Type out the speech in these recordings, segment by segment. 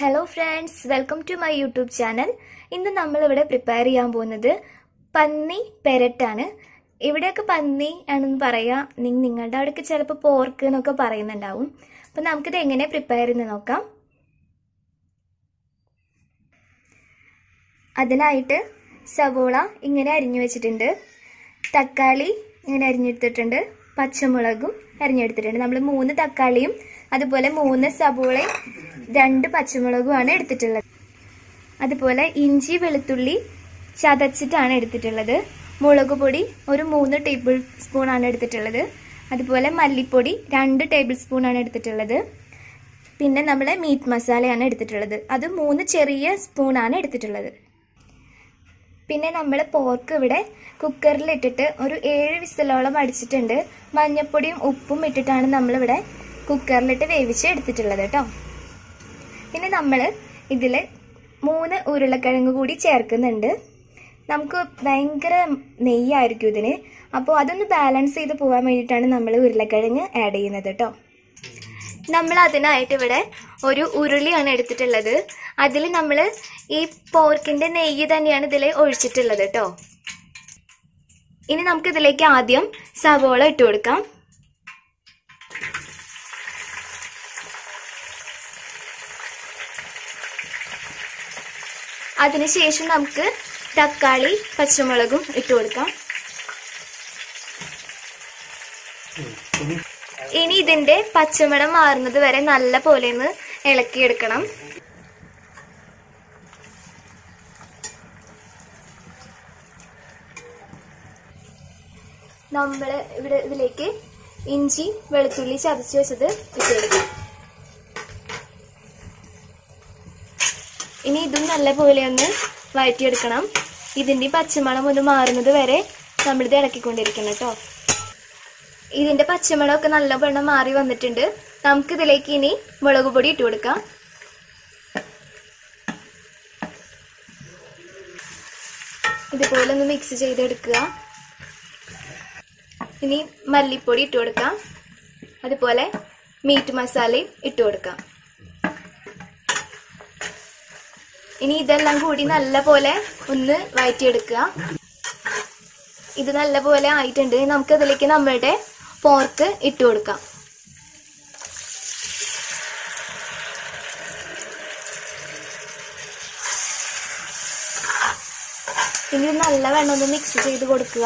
hello friends welcome to my YouTube channel ഇന്ന് നമ്മളിവിടെ prepare ചെയ്യാൻ പോകുന്നത് പന്നി പെരട്ടാണ് ഇവിടെയൊക്കെ പന്നി ആണെന്ന് പറയാം നി- നിങ്ങളുടെ അവിടെയൊക്കെ ചിലപ്പോൾ പോർക്ക് എന്നൊക്കെ പറയുന്നുണ്ടാവും അപ്പം നമുക്കിത് എങ്ങനെ പ്രിപ്പയർ ചെയ്യുന്നത് നോക്കാം അതിനായിട്ട് സവോള ഇങ്ങനെ അരിഞ്ഞു വെച്ചിട്ടുണ്ട് തക്കാളി ഇങ്ങനെ അരിഞ്ഞെടുത്തിട്ടുണ്ട് പച്ചമുളകും അരിഞ്ഞെടുത്തിട്ടുണ്ട് നമ്മൾ മൂന്ന് തക്കാളിയും അതുപോലെ മൂന്ന് സവോളയും രണ്ട് പച്ചമുളകുമാണ് എടുത്തിട്ടുള്ളത് അതുപോലെ ഇഞ്ചി വെളുത്തുള്ളി ചതച്ചിട്ടാണ് എടുത്തിട്ടുള്ളത് മുളക് പൊടി ഒരു മൂന്ന് ടേബിൾ സ്പൂൺ ആണ് എടുത്തിട്ടുള്ളത് അതുപോലെ മല്ലിപ്പൊടി രണ്ട് ടേബിൾ സ്പൂൺ ആണ് എടുത്തിട്ടുള്ളത് പിന്നെ നമ്മൾ മീറ്റ് മസാലയാണ് എടുത്തിട്ടുള്ളത് അത് മൂന്ന് ചെറിയ സ്പൂണാണ് എടുത്തിട്ടുള്ളത് പിന്നെ നമ്മൾ പോർക്ക് ഇവിടെ കുക്കറിൽ ഇട്ടിട്ട് ഒരു ഏഴ് വിസലോളം അടിച്ചിട്ടുണ്ട് മഞ്ഞപ്പൊടിയും ഉപ്പും ഇട്ടിട്ടാണ് നമ്മളിവിടെ കുക്കറിലിട്ട് വേവിച്ച് എടുത്തിട്ടുള്ളത് കേട്ടോ പിന്നെ നമ്മൾ ഇതിൽ മൂന്ന് ഉരുളക്കിഴങ്ങ് കൂടി ചേർക്കുന്നുണ്ട് നമുക്ക് ഭയങ്കര നെയ്യായിരിക്കും ഇതിന് അപ്പോൾ അതൊന്ന് ബാലൻസ് ചെയ്ത് പോകാൻ വേണ്ടിയിട്ടാണ് നമ്മൾ ഉരുളക്കിഴങ്ങ് ആഡ് ചെയ്യുന്നത് കേട്ടോ നമ്മൾ അതിനായിട്ട് ഇവിടെ ഒരു ഉരുളിയാണ് എടുത്തിട്ടുള്ളത് അതിൽ നമ്മൾ ഈ പോർക്കിന്റെ നെയ്യ് തന്നെയാണ് ഇതിൽ ഒഴിച്ചിട്ടുള്ളത് കേട്ടോ ഇനി നമുക്ക് ഇതിലേക്ക് ആദ്യം സവോള ഇട്ട് കൊടുക്കാം അതിനുശേഷം നമുക്ക് തക്കാളി പച്ചമുളകും ഇട്ട് കൊടുക്കാം ഇനി ഇതിന്റെ പച്ചമണം മാറുന്നത് വരെ നല്ല പോലെ ഒന്ന് ഇളക്കിയെടുക്കണം നമ്മൾ ഇവിടെ ഇതിലേക്ക് ഇഞ്ചി വെളുത്തുള്ളി ചതച്ച് വെച്ചത് ഇട്ടെടുക്കാം ഇനി ഇതും നല്ല പോലെ ഒന്ന് വഴറ്റിയെടുക്കണം ഇതിന്റെ പച്ചമണം ഒന്ന് മാറുന്നത് വരെ നമ്മളിത് ഇളക്കിക്കൊണ്ടിരിക്കണം കേട്ടോ ഇതിന്റെ പച്ചമുളകൊക്കെ നല്ല വെണ്ണം മാറി വന്നിട്ടുണ്ട് നമുക്ക് ഇതിലേക്ക് ഇനി മുളക് പൊടി ഇട്ട് കൊടുക്കാം ഇതുപോലെ ഒന്ന് മിക്സ് ചെയ്തെടുക്കുക ഇനി മല്ലിപ്പൊടി ഇട്ട് കൊടുക്കാം അതുപോലെ മീറ്റ് മസാലയും ഇട്ട് കൊടുക്കാം ഇനി ഇതെല്ലാം കൂടി നല്ല പോലെ ഒന്ന് വഴറ്റിയെടുക്കുക ഇത് നല്ല പോലെ ആയിട്ടുണ്ട് ഇനി നമുക്ക് അതിലേക്ക് നമ്മളുടെ പോർക്ക് ഇട്ട് കൊടുക്കാം ഇനി ഇത് നല്ല വെണ്ണം ഒന്ന് മിക്സ് ചെയ്ത് കൊടുക്കുക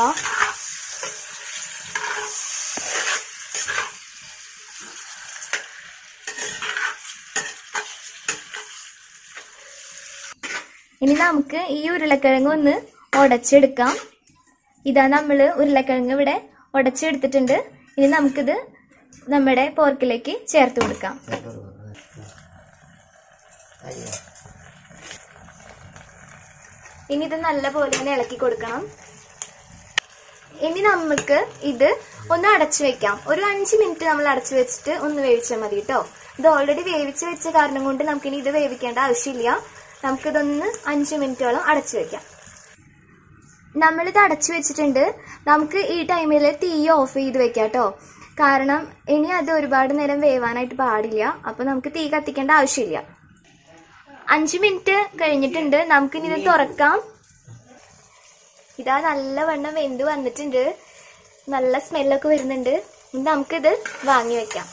ഇനി നമുക്ക് ഈ ഉരുളക്കിഴങ്ങ് ഒന്ന് ഉടച്ചെടുക്കാം ഇതാ നമ്മൾ ഉരുളക്കിഴങ്ങ് ഇവിടെ ഉടച്ചെടുത്തിട്ടുണ്ട് ഇനി നമുക്കിത് നമ്മുടെ പോർക്കിലേക്ക് ചേർത്ത് കൊടുക്കാം ഇനി ഇത് നല്ല പോലെ ഒന്ന് ഇളക്കി കൊടുക്കണം ഇനി നമുക്ക് ഇത് ഒന്ന് അടച്ചു വെക്കാം ഒരു അഞ്ച് മിനിറ്റ് നമ്മൾ അടച്ചു വെച്ചിട്ട് ഒന്ന് വേവിച്ചാൽ മതി കേട്ടോ ഇത് ഓൾറെഡി വേവിച്ച് വെച്ച കാരണം കൊണ്ട് നമുക്കിനി ഇത് വേവിക്കേണ്ട ആവശ്യമില്ല നമുക്കിതൊന്ന് അഞ്ച് മിനിറ്റോളം അടച്ചു വെക്കാം നമ്മളിത് അടച്ചു വെച്ചിട്ടുണ്ട് നമുക്ക് ഈ ടൈമിൽ തീ ഓഫ് ചെയ്ത് വെക്കാം കേട്ടോ കാരണം ഇനി അത് ഒരുപാട് നേരം വേവാനായിട്ട് പാടില്ല അപ്പൊ നമുക്ക് തീ കത്തിക്കേണ്ട ആവശ്യമില്ല അഞ്ച് മിനിറ്റ് കഴിഞ്ഞിട്ടുണ്ട് നമുക്കിനി ഇത് തുറക്കാം ഇതാ നല്ല വണ്ണം വെന്ത് വന്നിട്ടുണ്ട് നല്ല സ്മെല്ലൊക്കെ വരുന്നുണ്ട് ഇനി നമുക്കിത് വാങ്ങി വെക്കാം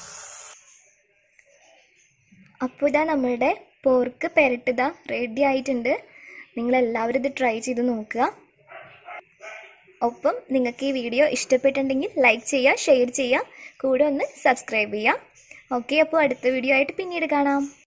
അപ്പോൾ ഇതാ നമ്മളുടെ പോർക്ക് പെരട്ടിതാ റെഡി ആയിട്ടുണ്ട് നിങ്ങൾ എല്ലാവരും ഇത് ട്രൈ ചെയ്ത് നോക്കുക ഒപ്പം നിങ്ങൾക്ക് ഈ വീഡിയോ ഇഷ്ടപ്പെട്ടിട്ടുണ്ടെങ്കിൽ ലൈക്ക് ചെയ്യുക ഷെയർ ചെയ്യുക കൂടെ ഒന്ന് സബ്സ്ക്രൈബ് ചെയ്യുക ഓക്കെ അപ്പോൾ അടുത്ത വീഡിയോ ആയിട്ട് പിന്നീട് കാണാം